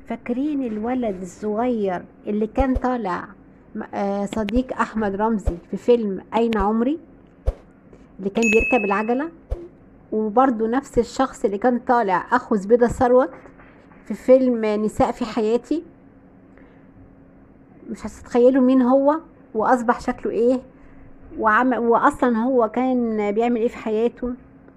فاكرين الولد الصغير اللي كان طالع م- آه، صديق احمد رمزي في فيلم اين عمري اللي كان بيركب العجله وبرضه نفس الشخص اللي كان طالع اخو زبيدة ثروت في فيلم نساء في حياتي مش هتتخيلوا مين هو واصبح شكله ايه وعمل واصلا هو كان بيعمل ايه في حياته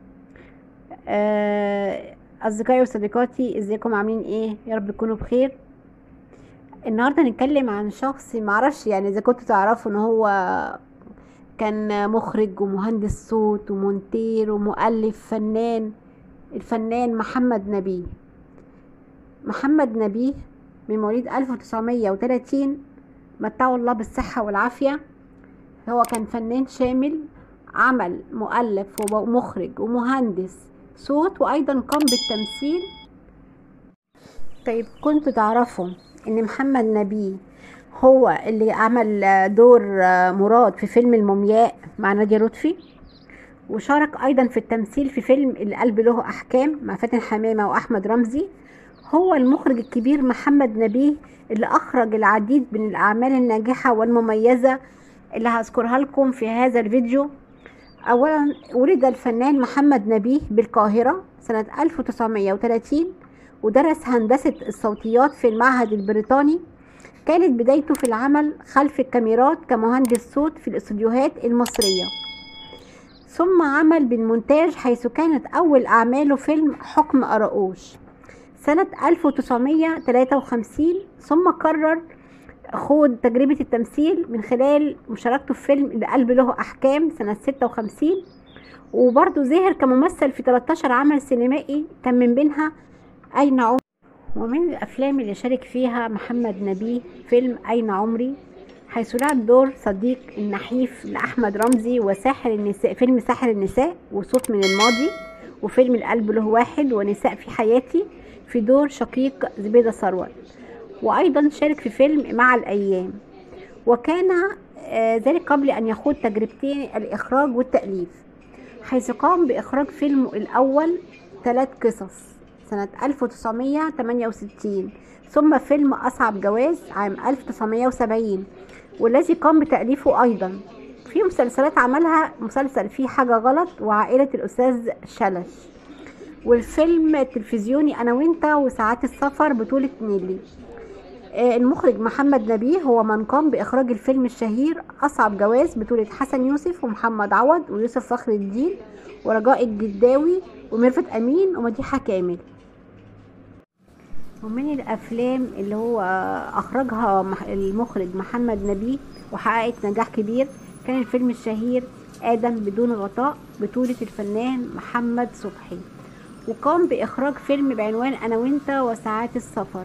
آه، اصدقائي وصديقاتي ازيكم عاملين ايه يا رب تكونوا بخير النهارده هنتكلم عن شخص معرفش يعني اذا كنتوا تعرفوا ان هو كان مخرج ومهندس صوت ومونتير ومؤلف فنان الفنان محمد نبيه محمد نبيه من مواليد 1930 متعه الله بالصحة والعافية هو كان فنان شامل عمل مؤلف ومخرج ومهندس صوت وأيضا قام بالتمثيل طيب كنتوا تعرفوا إن محمد نبيه هو اللي عمل دور مراد في فيلم المومياء مع نادية لطفي وشارك أيضا في التمثيل في فيلم القلب له أحكام مع فاتن حمامة وأحمد رمزي هو المخرج الكبير محمد نبيه اللي أخرج العديد من الأعمال الناجحة والمميزة اللي هذكرها لكم في هذا الفيديو أولا ولد الفنان محمد نبيه بالقاهرة سنة 1930 ودرس هندسة الصوتيات في المعهد البريطاني كانت بدايته في العمل خلف الكاميرات كمهندس صوت في الاستوديوهات المصرية ثم عمل بالمونتاج حيث كانت أول أعماله فيلم حكم أراؤوش سنة 1953 ثم قرر خوض تجربة التمثيل من خلال مشاركته في فيلم القلب له أحكام سنة 56 وبرضه ظهر كممثل في 13 عمل سينمائي كان من بينها أين عمري ومن الأفلام اللي شارك فيها محمد نبيه فيلم أين عمري حيث لعب دور صديق النحيف لأحمد رمزي وساحر النساء فيلم ساحر النساء وصوت من الماضي وفيلم القلب له واحد ونساء في حياتي في دور شقيق زبيدة ثروت وأيضا شارك في فيلم مع الأيام وكان آه، ذلك قبل أن يخوض تجربتين الإخراج والتأليف حيث قام بإخراج فيلمه الأول ثلاث قصص سنة 1968 ثم فيلم أصعب جواز عام 1970 والذي قام بتأليفه أيضا في مسلسلات عملها مسلسل فيه حاجة غلط وعائلة الأستاذ شلش والفيلم التلفزيوني أنا وأنت وساعات السفر بطولة نيلي آه، المخرج محمد نبيه هو من قام بإخراج الفيلم الشهير أصعب جواز بطولة حسن يوسف ومحمد عوض ويوسف فخر الدين ورجاء الجداوي وميرفت أمين ومديحة كامل ومن الأفلام اللي هو أخرجها مح- المخرج محمد نبيه وحققت نجاح كبير كان الفيلم الشهير آدم بدون غطاء بطولة الفنان محمد صبحي وقام بإخراج فيلم بعنوان أنا وأنت وساعات السفر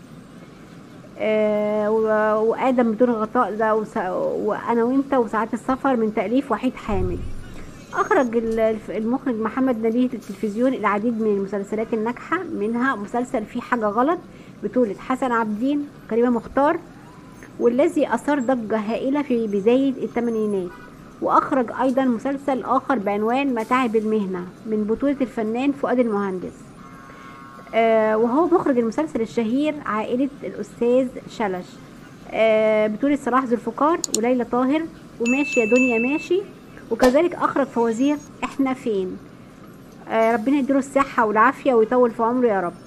آه، و- وآدم بدون غطاء ده وس- وأنا وأنت وساعات السفر من تأليف وحيد حامد أخرج ال- الف- المخرج محمد نبيه التلفزيون العديد من المسلسلات الناجحة منها مسلسل فيه حاجة غلط بطولة حسن عابدين كريمة مختار والذي أثار ضجة هائلة في بداية الثمانينات وأخرج أيضا مسلسل آخر بعنوان متاعب المهنة من بطولة الفنان فؤاد المهندس آه، وهو مخرج المسلسل الشهير عائلة الأستاذ شلش آه، بطولة صلاح ذو الفقار وليلى طاهر وماشي يا دنيا ماشي وكذلك أخرج فوازير إحنا فين آه، ربنا يديله الصحة والعافية ويطول في عمره يا رب